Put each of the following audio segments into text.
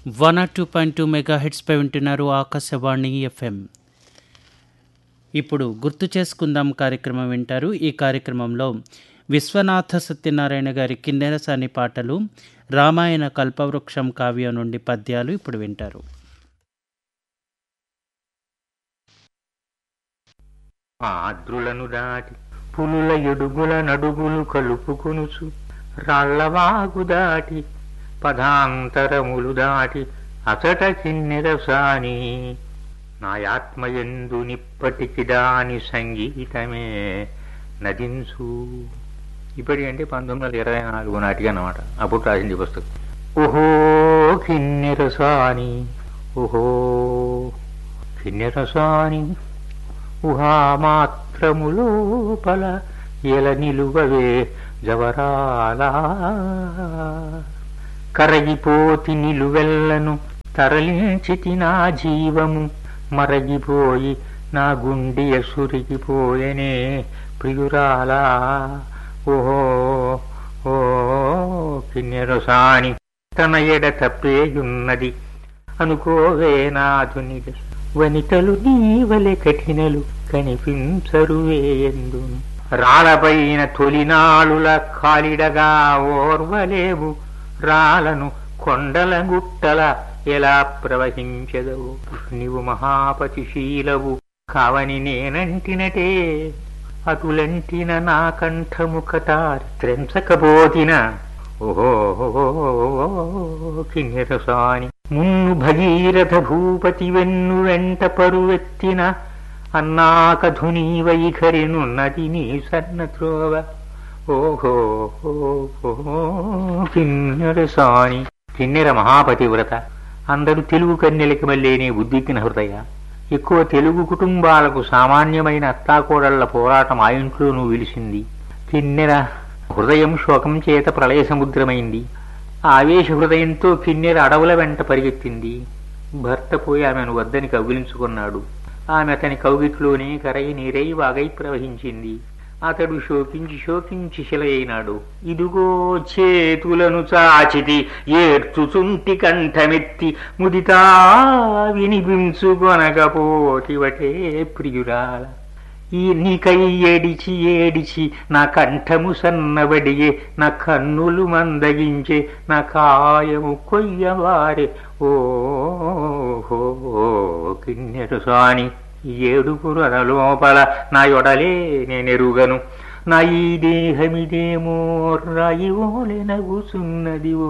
one R two point two mega హెడ్స్పై వింటున్నారు ఆకాశవాణి ఎఫ్ఎం ఇప్పుడు గుర్తు చేసుకుందాం కార్యక్రమం వింటారు ఈ కార్యక్రమంలో విశ్వనాథ సత్యనారాయణ గారి కిన్నెరసాని పాటలు రామాయణ కల్పవృక్షం కావ్యం నుండి పద్యాలు ఇప్పుడు వింటారు ఆద్రులను దాటి పులుల ఎడుగుల నడుగులు కలుపుకొనుచు రాళ్లవాగు దాటి పదాంతరములు దాటి అచట కిన్నెరసాని నాయాత్మయందు నిప్పటికి దాని సంగీతమే నదించు ఇప్పటి అంటే పంతొమ్మిది వందల ఇరవై నాలుగు నాటికి అన్నమాట అప్పుడు రాసింది ఈ పుస్తకం ఓహో కిన్నెరసాని ఓహో కిన్నెరసాని ఊహామాత్రము లోపల ఎల నిలువవే జవరాలా కరగిపోతి నిలువెల్లను తరలించితి నా జీవము మరగిపోయి నా గుండె సురిగిపోయనే ప్రియురాలా ఓహో ఓ కిన్నెరసాని తన ఎడ తప్పేయున్నది అనుకోవే నాథునిగ వనితలు నీవలె కఠినలు కనిపించరు వేయందును రాళ్ళపైన తొలినాళుల కాలిడగా ఓర్వలేవు రాలను కొండల గుట్టల ఎలా ప్రవహించదవు నీవు మహాపతిశీలవు కావని నేనంటినటే అటులంటిన నా కంఠము కటారి త్రెంచకపోతిన ఓహో కిన్నెరసాని మున్ను భగీరథ భూపతి వెన్ను వెంట పరువెత్తిన అన్నాకధుని వైఖరినున్నది నీ సన్న త్రోవ ఓహో కిన్నెరసాని కిన్నెర మహాపతివ్రత అందరూ తెలుగు కన్యలకి మళ్ళీనే ఉద్విగ్న హృదయ ఎక్కువ తెలుగు కుటుంబాలకు సామాన్యమైన అత్తాకోడళ్ల పోరాటం ఆ ఇంట్లోనూ విలిసింది కిన్నెర హృదయం శోకం చేత ప్రళయ సముద్రమైంది ఆవేశ హృదయంతో కిన్నెర అడవుల వెంట పరిగెత్తింది భర్త పోయి ఆమెను వద్దని కౌగిలించుకున్నాడు ఆమె అతని కౌగిట్లోనే కరయి నీరై వాగై ప్రవహించింది అతడు శోకించి శోకించి శిలయైనాడు ఇదిగో చేతులను చాచితి ఏడ్చుచుంటి కంఠమెత్తి ముదితా వినిపించుకొనకపోతివటే ప్రియురాల ఈ నీకై ఏడిచి ఏడిచి నా కంఠము సన్నబడియే నా కన్నులు మందగించే నా కాయము కొయ్యవారే ఓ కిన్నెరు సాని ఏడుగురు లోపల నా యొడలే నేనెరుగను నా ఈ దేహమిదేమో రాయివోలే నగుసున్నది ఓ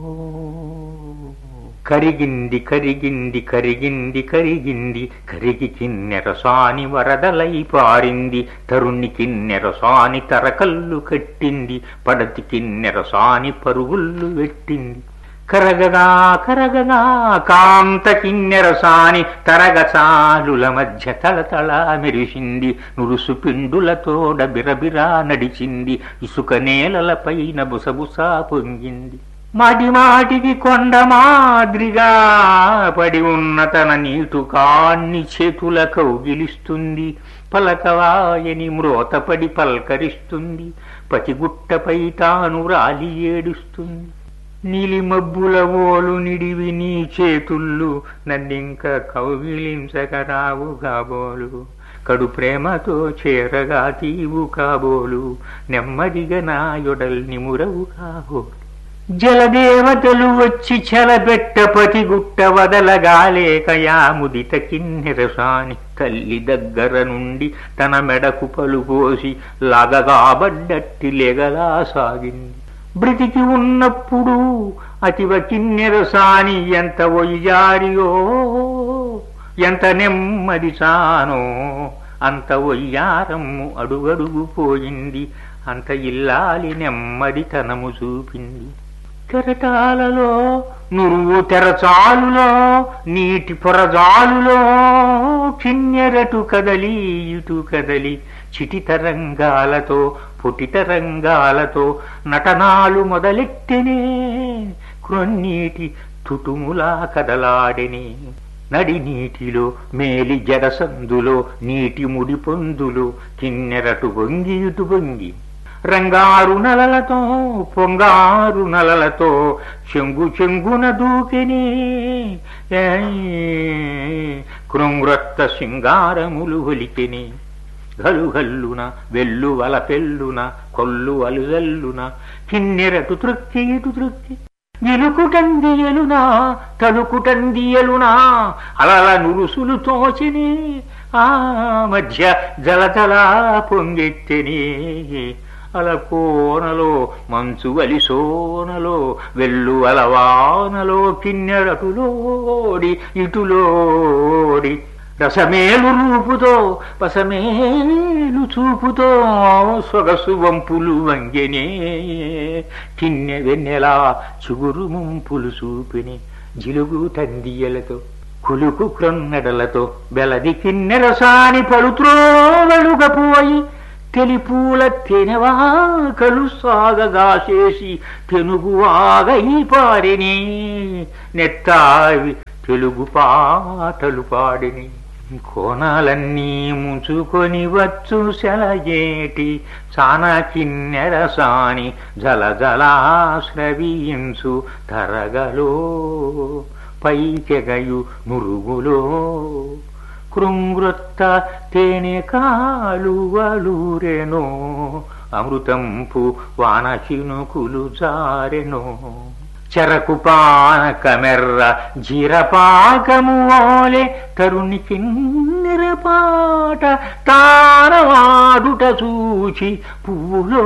కరిగింది కరిగింది కరిగింది కరిగింది కరిగి కిన్నెరసాని వరదలై పారింది తరుణి కిన్నెరసాని తరకల్లు కట్టింది పడతి కిన్నెరసాని పరుగుళ్ళు పెట్టింది కరగగా కరగగా కాంత కిన్నెరసాని తరగచాలుల మధ్య తళతళ మెరిసింది నురుసు పిండులతోడ బిరబిరా నడిచింది ఇసుక నేలలపైన బుసబుసా పొంగింది మాటి మాటికి కొండ మాదిరిగా పడి ఉన్న తన నీటు కాన్ని చేతుల కౌగిలిస్తుంది పలకవాయని మ్రోతపడి పల్కరిస్తుంది పతిగుట్టపై తాను రాలి ఏడుస్తుంది నీలి మబ్బుల ఓలు నిడివి నీ చేతుళ్ళు నన్నింక కౌగిలించకరావు కాబోలు కడు ప్రేమతో చేరగా తీవు కాబోలు నెమ్మదిగా నా యొడల్ నిమురవు కాబోలు జలదేవతలు వచ్చి చెలబెట్ట పతిగుట్ట వదలగాలేకయా ముదిత కిన్నెరసాని తల్లి దగ్గర నుండి తన మెడకు పలుపోసి లాగగాబడ్డట్టి లెగలా సాగింది బ్రతికి ఉన్నప్పుడు అతివ కిన్నెరసాని ఎంత ఒయ్యారియో ఎంత నెమ్మది చానో అంత ఒయ్యారమ్ము అడుగడుగు పోయింది అంత ఇల్లాలి నెమ్మదితనము చూపింది కెరటాలలో నురువు తెరచాలులో నీటి పొరజాలులో కిన్నెరటు కదలి ఇటు కదలి చిటి తరంగాలతో పుటి తరంగాలతో నటనాలు మొదలెట్టెనే క్రొన్నీటి తుటుములా కదలాడెనే నడి నీటిలో మేలి జడసందులో నీటి ముడి పొందులో కిన్నెరటు వంగి ఇటు వంగి రంగారు నలలతో పొంగారు నలలతో చెంగు చెంగున దూకిని కృంగ్రొత్త సింగారములు ఒలికిని గలుగల్లున వెల్లు వల పెల్లున కొల్లు అలుగల్లున కిన్నెరటు తృప్తి ఇటు తృప్తి నిలుకుటందియలునా తలుకుటందియలునా అలల నురుసులు తోచిని ఆ మధ్య జలజల పొంగెత్తెని అల కోనలో మంచు వలిసోనలో వెల్లు అలవానలో కిన్నెరటులోడి ఇటులోడి రసమేలు రూపుతో పసమేలు చూపుతో సొగసు వంపులు వంగెనే కిన్నె వెన్నెలా చిగురు ముంపులు చూపిని జిలుగు తందియలతో కులుకు క్రొన్నడలతో బెలది కిన్నెరసాని పలుత్రోవలుగపోయి తెలిపూల తెనవాకలు సాగగాసేసి తెనుగు ఆగై పారిని నెత్తావి తెలుగు పాటలు పాడిని కోణాలన్నీ ముంచుకొని వచ్చు సెలయేటి చానా కిన్నెరసాని జల జలాశ్రవించు తరగలో పైకెగయు నురుగులో కృంగృత్త తేనె కాలువలూరెనో అమృతంపు వాన చినుకులు జారెనో చెరకు పానకమెర్ర జీరపాకము ఓలే తరుణి కిన్నెర పాట తారవాడుట చూచి పువ్వులో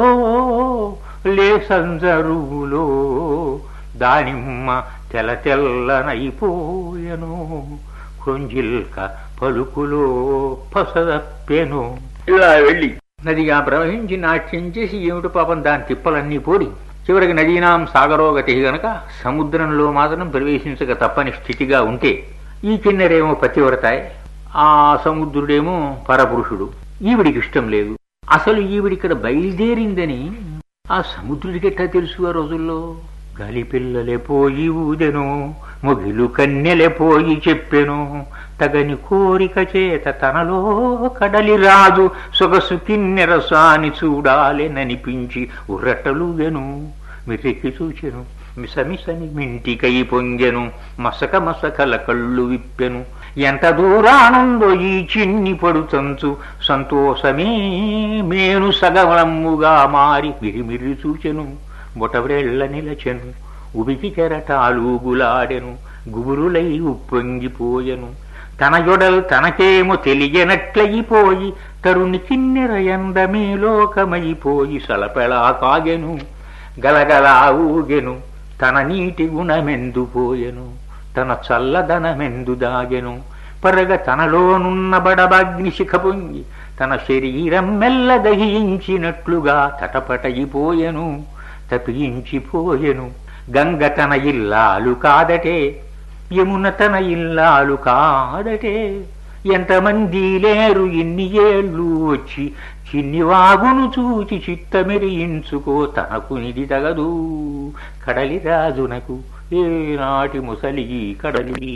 లేసంజరువులో దానిమ్మ తెల తెల్లనైపోయెను కొంజిల్క పలుకులో పసదప్పెను ఇలా వెళ్ళి నదిగా ప్రవహించి నాట్యం చేసి ఏమిటి పాపం దాని తిప్పలన్నీ పోడి చివరికి నదీనాం సాగరోగతి గనక సముద్రంలో మాత్రం ప్రవేశించక తప్పని స్థితిగా ఉంటే ఈ కిన్నెరేమో పతివ్రతాయ్ ఆ సముద్రుడేమో పరపురుషుడు ఈవిడికి ఇష్టం లేదు అసలు ఈవిడిక్కడ బయలుదేరిందని ఆ సముద్రుడికెట్టా తెలుసు ఆ రోజుల్లో గాలిపిల్లలే పోయి ఊదెను మొగిలు కన్నెలే పోయి చెప్పెను తగని కోరిక చేత తనలో కడలి రాజు సొగసు కిన్నెరసాని చూడాలెననిపించి ఉర్రటలుగెను మిర్రెక్కి చూచెను మిసమిసని మింటికై పొంగెను మసక మసకల కళ్ళు విప్పెను ఎంత దూరానందో ఈ చిన్ని పడుతంచు సంతోషమే మేను సగవలమ్ముగా మారి మిరిమిరి చూచెను బొటవ్రెళ్ళ నిలచెను ఉబికి కెరటాలు గులాడెను గుబురులై ఉప్పొంగిపోయెను తన యొడల్ తనకేమో తెలియనట్లయిపోయి తరుణి కిన్నెర ఎందమే లోకమైపోయి సలపెళా కాగెను గలగలా ఊగెను తన నీటి గుణమెందుపోయెను తన చల్లదనమెందు దాగెను పరగ తనలోనున్న బడబాగ్ని శిఖ పొంగి తన శరీరం మెల్ల దహించినట్లుగా తటపటయిపోయెను తపించిపోయెను గంగ తన ఇల్లాలు కాదటే యమున తన ఇల్లాలు కాదటే ఎంతమంది లేరు ఇన్ని ఏళ్ళు వచ్చి చిన్ని వాగును చూచి చిత్తమెరియించుకో తనకు నిధి తగదు కడలి రాజునకు ఏనాటి ముసలి కడలి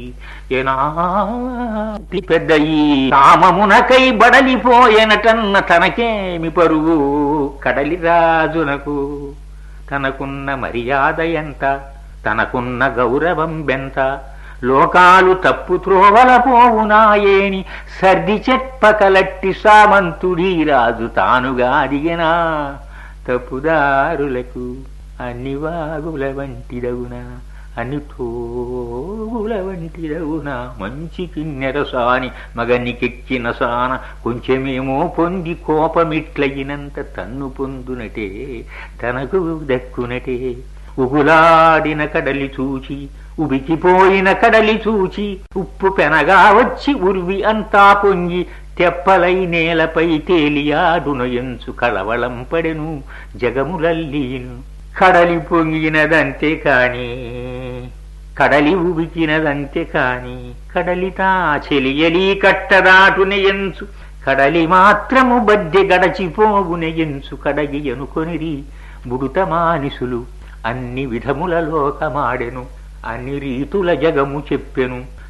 ఏనాటి పెద్ద ఈ కామమునకై బడలిపోయెనటన్న తనకేమి పరువు కడలి రాజునకు తనకున్న మర్యాద ఎంత తనకున్న గౌరవం బెంత లోకాలు తప్పు త్రోవల పోవునాయేని సర్ది చెప్పకలట్టి సామంతుడీ రాజు తానుగా దిగినా తప్పుదారులకు అన్ని వాగుల వంటిదగునా అని తోగుల వంటిదగునా మంచి కిన్నెరసాని మగనికెక్కిన సాన కొంచెమేమో పొంది కోపమిట్లయినంత తన్ను పొందునటే తనకు దక్కునటే ఉగులాడిన కడలి చూచి ఉబికిపోయిన కడలి చూచి ఉప్పు పెనగా వచ్చి ఉర్వి అంతా పొంగి తెప్పలై నేలపై తేలియాడునయంచు కళవళం పడెను జగములల్లీను కడలి పొంగినదంతే కాని కడలి ఉబికినదంతే కాని కడలితా చెలియలి కట్టదాటునయంచు కడలి మాత్రము బద్దె గడచిపోగునయంచు కడగి అనుకొనిరి బుడుత మానిసులు అన్ని విధముల లోకమాడెను అన్ని రీతుల జగము చెప్పెను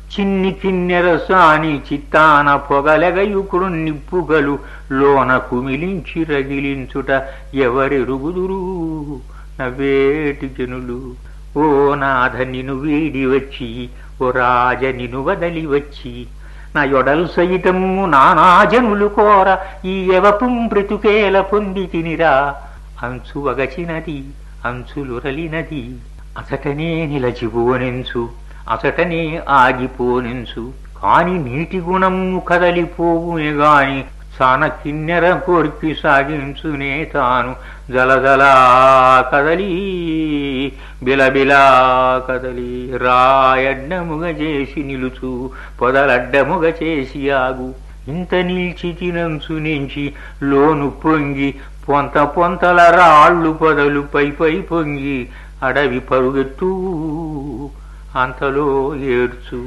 చిన్ని కిన్నెర సాని చిత్తాన పొగలెగయుకుడు నిప్పుగలు లోన కుమిలించి రగిలించుట ఎవరెరుగుదురు నవ్వేటి జనులు ఓ నాథ నిను వీడి వచ్చి ఓ రాజ నిను వదలి వచ్చి నా యొడలు సైతము నానాజనులు కోర ఈ ఎవపుం బ్రతుకేల పొంది తినిరా అంచు వగచినది అంచులురలినది అసటనే నిలచిపోనెంచు అసటనే ఆగిపోనెంచు కాని నీటి గుణము కదలిపోవునే గాని సాన కిన్నెర కోర్కి సాగించునే తాను జలజలా కదలి బిలబిలా కదలి రాయడ్డముగ చేసి నిలుచు పొదలడ్డముగ చేసి ఆగు ఇంత నిల్చి తినంచు నుంచి లోను పొంగి పొంత పొంతల రాళ్ళు పొదలు పై పై పొంగి అడవి పరుగెత్తు అంతలో ఏడ్చు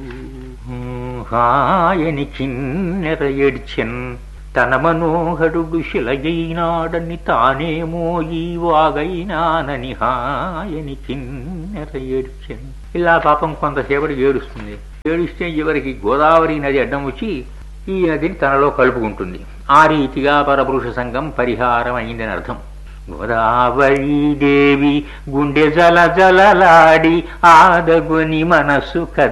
హాయని కిన్నెర ఏడ్చెన్ తన మనోహరుడు శిలయైనాడని తానేమో ఈ వాగైనానని హాయని కిన్నెర ఏడ్చెన్ ఇలా పాపం కొంతసేపటి ఏడుస్తుంది ఏడిస్తే చివరికి గోదావరి నది అడ్డం వచ్చి ఈ నదిని తనలో కలుపుకుంటుంది ఆ రీతిగా పరపురుష సంఘం పరిహారం అయిందని అర్థం గోదావరి దేవి గుండె జల జలలాడి ఆదగుని మనసు కద